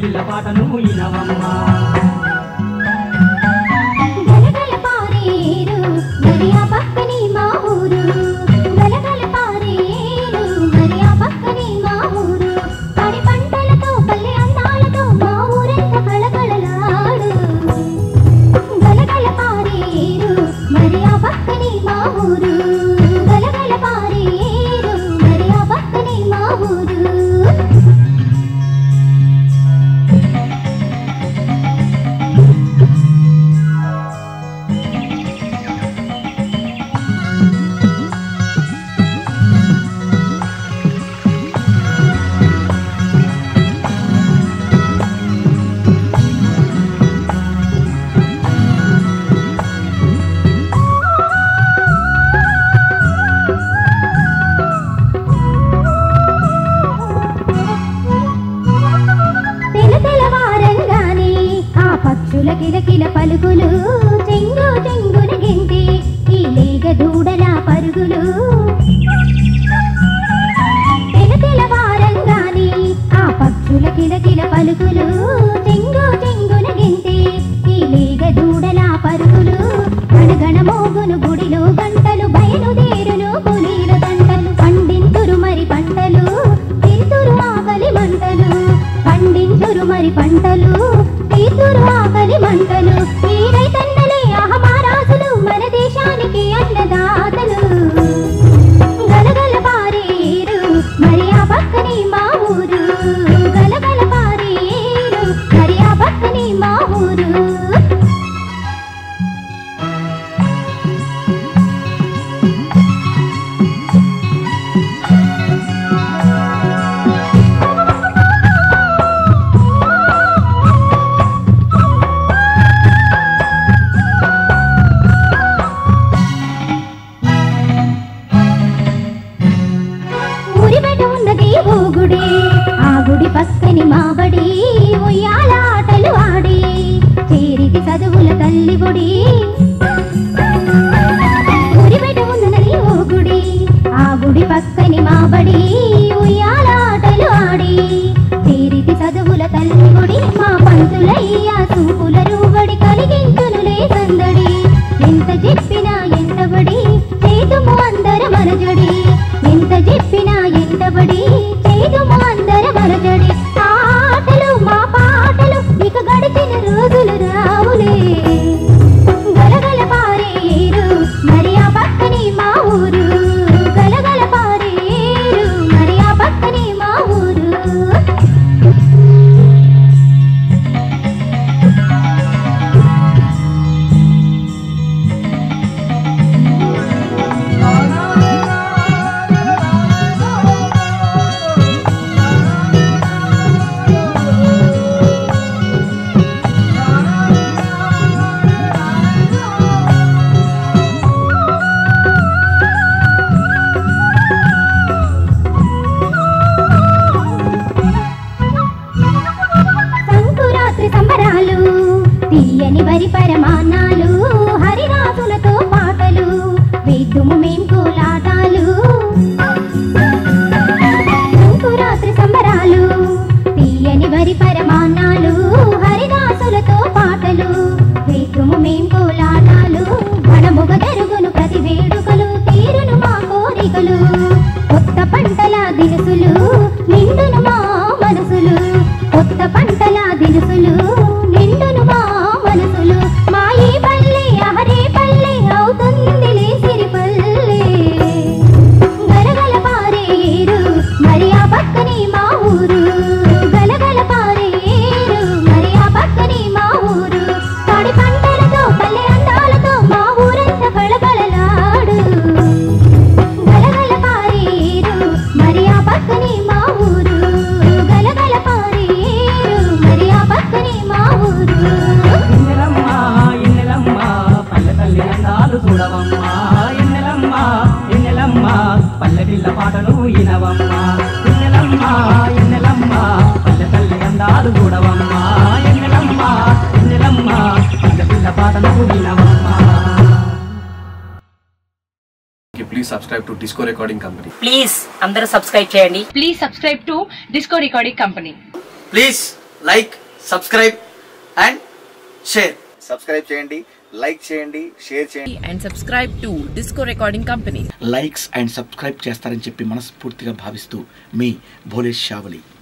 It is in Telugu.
పిల్ల పాటను ఇనవమ్మా గలగల పారేరు మరి ఆ పక్కనే మా ఊరు గలగల పారేరు మరి ఆ పక్కనే మా ఊరు పడి పంటలతో పల్లె అందాలతో మా ఊరంతా కళకళలాడు గలగల పారేరు మరి ఆ పక్కనే మా ఊరు గలగల పారేరు మరి ఆ పక్కనే మా ఊరు తెల తెలవారంగానే ఆ పక్షుల కిలకిల పలుకులు చెంగు చెంగున గింతి ఈ లేగ దూడల పరుగులు తెల తెలవారంగానే ఆ పక్షుల కిలకిల పలుకులు చెంగు చెంగున గింతి ఈ లేగ దూడల పరుగులు గణగణ మోగును గుడిలో గంటలు బయలుదేరును పులీల దంటలు పండింతురు మరి పంటలు తీతురు ఆకలి మంటలు పండించురు మరి పంటలు తీతురు ఆకలి మంటలు ఈ రైతన్నలే అహమారాజులు మన దేశానికి అన్నదాతలు గలగల పారేరు మరి ఆ పక్కనే మా ఊరు గలగల పారేరు మరి ఆ పక్కనే మా ఊరు ఊరి బయట ఉన్నది ఓ గుడి ఆ గుడి పక్కని మా బడి ఉయ్యాల ఆటలు ఆడి చేరిటి చదువుల తల్లి గుడి ఊరి బయట ఉన్నది ఓ గుడి ఆ గుడి పక్కని మా బడి ఉయ్యాల ఆటలు ఆడి చేరిటి చదువుల తల్లి గుడి మా పంతులయ్య చూపుల రూబడి కలిగించునులే సందడి ఎంత చెప్పినా ఎంతబడి చేతుము అందర మనజడి ఎంత చెప్పినా ఎంతబడి చేతుము అందర మనజడి ఆటలు మా పాటలు ఇక గడిచిన రోజులు రావులే గలగల పారేరు మరి ఆ పక్కనే మా ఊరు గలగల పారేరు మరి ఆ పక్కనే మా ఊరు సంకురాత్రి సంబరాలు తీయని వరి పరమాన్నాలు హరిరాసులతో పాటలు వేద్దుము మేం కోలాటాలు సంకురాత్రి సంబరాలు తీయని వరి పరమాన్నాలు హరిదాసులతో పాటలు వేద్దుము మేం కోలాటాలు గణముగ జరుగును ప్రతి వేడుకలు తీరును మా కోరికలు కొత్త పంటల దినుసులు నిండును మా మనసులు కొత్త పంటల దినుసులు నిండును మా మనసులు మా ఈ పల్లె అహరే పల్లె అవుతుంది సిరి పల్లె గలగల పారేరు మరి ఆ పక్కనే మా ఊరు గలగల పారేరు మరి ఆ పక్కనే మా ఊరు పాడి పంటలతో పల్లె అందాలతో మా ఊరంతా కళకళలాడు గలగల పారేరు మరి ఆ పక్కనే మా ఊరు గలగల పారేరు మరి ఆ పక్కనే మా ఊరు ఎన్నెలమ్మా ఎన్నెలమ్మా పల్లె తల్లి అందాలు చూడవమ్మా ఎన్నెలమ్మా ఎన్నెలమ్మా పల్లె పిల్ల పాటను ఇనవమ్మా ఎన్నెలమ్మా ఎన్నెలమ్మా పల్లె తల్లి అందాలు చూడవమ్మా ఎన్నెలమ్మా ఎన్నెలమ్మా పల్లె పిల్ల పాటను ఇనవమ్మా please subscribe to Disco Recording Company please అందరూ సబ్స్క్రైబ్ చేయండి Please subscribe to Disco Recording Company. Please like subscribe and share subscribe చేయండి లైక్ చేయండి షేర్ చేయండి and subscribe to Disco Recording Company. Likes and subscribe చేస్తారని చెప్పి మనస్ఫూర్తిగా భావిస్తూ మీ భోలేష్ షావలి